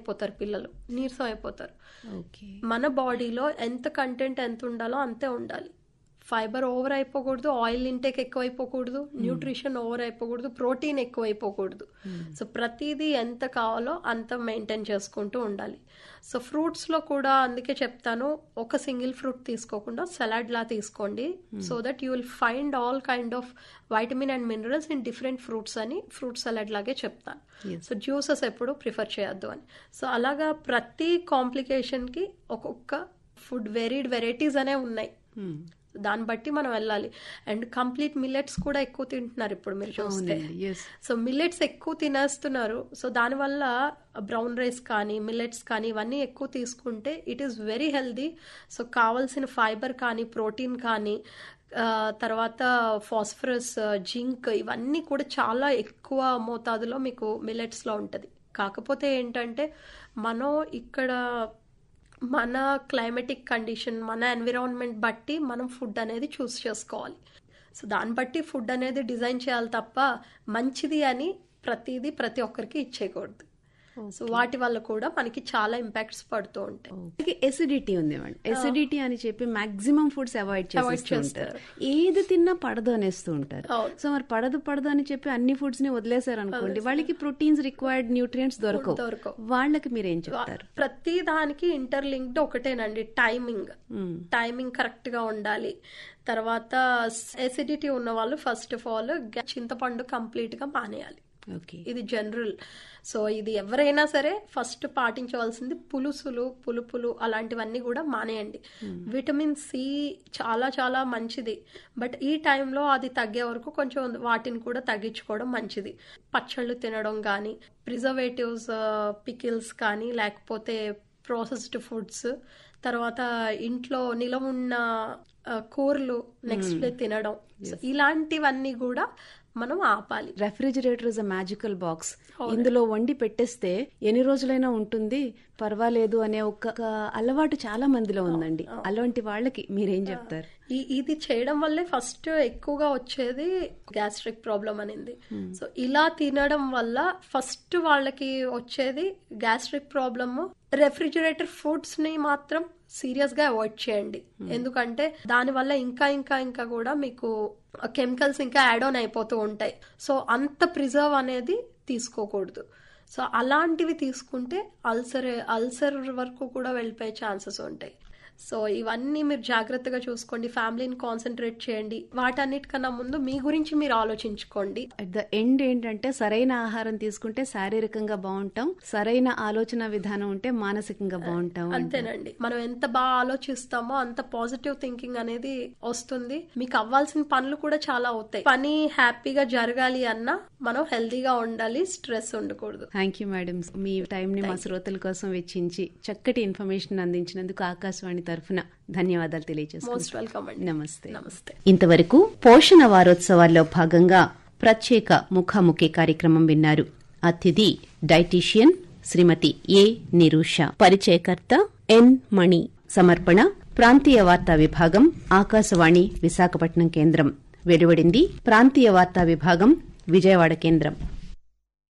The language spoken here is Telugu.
అయిపోతారు పిల్లలు నీరసం అయిపోతారు ఓకే మన బాడీలో ఎంత కంటెంట్ ఎంత ఉండాలో అంతే ఉండాలి ఫైబర్ ఓవర్ అయిపోకూడదు ఆయిల్ ఇంటేక్ ఎక్కువ అయిపోకూడదు న్యూట్రిషన్ ఓవర్ అయిపోకూడదు ప్రోటీన్ ఎక్కువ అయిపోకూడదు సో ప్రతిదీ ఎంత కావాలో అంత మెయింటైన్ చేసుకుంటూ ఉండాలి సో ఫ్రూట్స్లో కూడా అందుకే చెప్తాను ఒక సింగిల్ ఫ్రూట్ తీసుకోకుండా సలాడ్ లా తీసుకోండి so that you will find all kind of vitamin and minerals in different fruits అని ఫ్రూట్ సలాడ్ లాగే చెప్తాను సో జ్యూసెస్ ఎప్పుడు ప్రిఫర్ చేయొద్దు అని సో అలాగా ప్రతి కాంప్లికేషన్కి ఒక్కొక్క ఫుడ్ వెరీడ్ వెరైటీస్ అనే ఉన్నాయి దాన్ని బట్టి మనం వెళ్ళాలి అండ్ కంప్లీట్ మిల్లెట్స్ కూడా ఎక్కువ తింటున్నారు ఇప్పుడు మీరు చూస్తే అవునండి ఎస్ సో మిల్లెట్స్ ఎక్కువ తినేస్తున్నారు సో దానివల్ల బ్రౌన్ రైస్ కానీ మిల్లెట్స్ కానీ ఇవన్నీ ఎక్కువ తీసుకుంటే it is very healthy so కావాల్సిన ఫైబర్ కానీ ప్రోటీన్ కానీ ఆ, తర్వాత ఫాస్ఫరస్ జింక్ ఇవన్నీ కూడా చాలా ఎక్కువ మోతాదులో మీకు మిల్లెట్స్లో ఉంటుంది కాకపోతే ఏంటంటే మనం ఇక్కడ మన క్లైమేటిక్ కండిషన్ మన ఎన్విరాన్మెంట్ బట్టి మనం ఫుడ్ అనేది చూస్ చేసుకోవాలి సో దాన్ని బట్టి ఫుడ్ అనేది డిజైన్ చేయాలి తప్ప మంచిది అని ప్రతిదీ ప్రతి ఒక్కరికి ఇచ్చేయకూడదు సో వాటి వల్ల కూడా మనకి చాలా ఇంపాక్ట్స్ పడుతూ ఉంటాయి ఎసిడిటీ ఉంది మేడం ఎసిడిటీ అని చెప్పి మాక్సిమం ఫుడ్స్ అవాయిడ్ చేస్తూ చేస్తారు. ఉంటారు ఏది తిన్నా పడదు అనేస్తూ ఉంటారు అవును. సో మరి పడదు పడదు అని చెప్పి అన్ని ఫుడ్స్ ని వదిలేశారు అనుకోండి వాళ్ళకి ప్రోటీన్స్ రిక్వైర్డ్ న్యూట్రియంట్స్ దొరకవు దొరకవు. వాళ్ళకి మీరు ఏం చెప్తారు ప్రతి దానికి ఇంటర్లింక్డ్ ఒకటేనండి టైమింగ్ మ్మ్. టైమింగ్ కరెక్ట్ గా ఉండాలి తర్వాత ఎసిడిటీ ఉన్న వాళ్ళు ఫస్ట్ ఆఫ్ ఆల్ చింతపండు కంప్లీట్ గా మానేయాలి ఓకే ఇది జనరల్ సో ఇది ఎవరైనా సరే ఫస్ట్ పాటించవలసింది పులుసులు పులుపులు అలాంటివన్నీ కూడా మానేయండి విటమిన్ సి చాలా చాలా మంచిది బట్ ఈ టైంలో అది తగ్గే వరకు కొంచెం వాటిని కూడా తగ్గించుకోవడం మంచిది పచ్చళ్ళు తినడం కానీ ప్రిజర్వేటివ్స్ పికిల్స్ కానీ లేకపోతే ప్రాసెస్డ్ ఫుడ్స్ తర్వాత ఇంట్లో నిలవ ఉన్న ఆ, కూరలు నెక్స్ట్ డే తినడం So, ఇలాంటివన్నీ కూడా మనం ఆపాలి refrigerator is a magical box ఇందులో వండి పెట్టేస్తే ఎన్ని రోజులైనా ఉంటుంది పర్వాలేదు అనే ఒక ఒక అలవాటు చాలా మందిలో ఉందండి అలాంటి వాళ్ళకి మీరేం చెప్తారు ఈ ఇది చేయడం వల్లే ఫస్ట్ ఎక్కువగా వచ్చేది గ్యాస్ట్రిక్ ప్రాబ్లం అనేది సో ఇలా తినడం వల్ల ఫస్ట్ వాళ్ళకి వచ్చేది గ్యాస్ట్రిక్ ప్రాబ్లమ్ రెఫ్రిజిరేటర్ ఫుడ్స్ ని మాత్రం సీరియస్ గా అవాయిడ్ చేయండి ఎందుకంటే దాని వల్ల ఇంకా ఇంకా ఇంకా కూడా మీకు కెమికల్స్ ఇంకా యాడ్ ఆన్ అయిపోతూ ఉంటాయి సో అంత ప్రిజర్వ్ అనేది తీసుకోకూడదు సో అలాంటివి తీసుకుంటే అల్సర్ అల్సర్ వరకు కూడా వెళ్ళిపోయే ఛాన్సెస్ ఉంటాయి సో ఇవన్నీ మీరు జాగ్రత్తగా చూసుకోండి ఫ్యామిలీని కాన్సన్ట్రేట్ చేయండి వాటన్నిటికన్నా ముందు మీ గురించి మీరు ఆలోచించుకోండి అట్ ద ఎండ్ ఏంటంటే సరైన ఆహారం తీసుకుంటే శారీరకంగా బాగుంటాం సరైన ఆలోచన విధానం ఉంటే మానసికంగా బాగుంటాం అంతేనండి మనం ఎంత బాగా ఆలోచిస్తామో అంత పాజిటివ్ థింకింగ్ అనేది వస్తుంది మీకు అవ్వాల్సిన పనులు కూడా చాలా అవుతాయి పని హ్యాపీగా జరగాలి అన్నా మనం హెల్దీగా ఉండాలి స్ట్రెస్ ఉండకూడదు థ్యాంక్ యూ మేడం మీ టైం ని మా శ్రోతల కోసం వెచ్చించి చక్కటి ఇన్ఫర్మేషన్ అందించినందుకు ఆకాశవాణి తరఫున ధన్యవాదాలు తెలియజేస్తున్నాను మోస్ట్ వెల్కమ్ అండి నమస్తే నమస్తే ఇంతవరకు పోషణ వారోత్సవాల్లో భాగంగా ప్రత్యేక ముఖాముఖి కార్యక్రమం విన్నారు అతిథి డైటీషియన్ శ్రీమతి ఏ నిరూష పరిచయకర్త ఎన్ మణి సమర్పణ ప్రాంతీయ వార్తా విభాగం ఆకాశవాణి విశాఖపట్నం కేంద్రం వెలువడింది ప్రాంతీయ వార్తా విభాగం విజయవాడ కేంద్రం